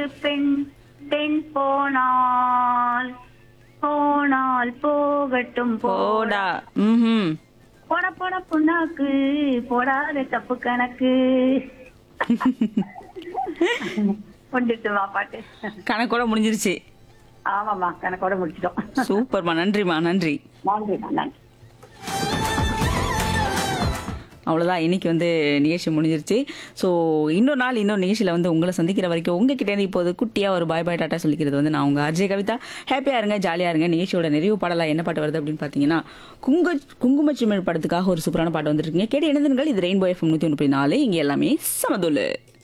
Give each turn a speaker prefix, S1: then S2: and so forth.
S1: பெண் பெண் போனால் போனால் போகட்டும்
S2: போடா ம்
S1: போட போட புண்ணாக்கு போடாத தப்பு கணக்கு கொண்டுட்டு வா பாட்டு
S2: கணக்கோட முடிஞ்சிருச்சு
S1: ஆமாம்மா கணக்கோட முடிச்சிட்டோம்
S2: சூப்பர்மா நன்றிமா நன்றி
S1: நன்றிம்மா நன்றி
S2: அவ்வளோதான் இன்னைக்கு வந்து நிகழ்ச்சி முடிஞ்சிருச்சு ஸோ இன்னொரு நாள் இன்னொரு நிகழ்ச்சியில் வந்து உங்களை சந்திக்கிற வரைக்கும் உங்ககிட்ட இருந்து இப்போது குட்டியாக ஒரு பாய் பாய் டாட்டா சொல்லிக்கிறது வந்து நான் உங்கள் அஜய் கவிதா ஹாப்பியாக இருங்க ஜாலியாக இருங்க நிகழ்ச்சியோட நிறைவு பாடலாம் என்ன பாட்டு வருது அப்படின்னு பார்த்தீங்கன்னா குங்கு குங்குமச்சிமிழ் படத்துக்காக ஒரு சூப்பரான பாட்டு வந்துருக்கீங்க கேட்டு இணைந்தீர்கள் இது ரெயின்போ எஃப்எம் நூற்றி ஒன்று நாலு இங்கே எல்லாமே சமதுல்லு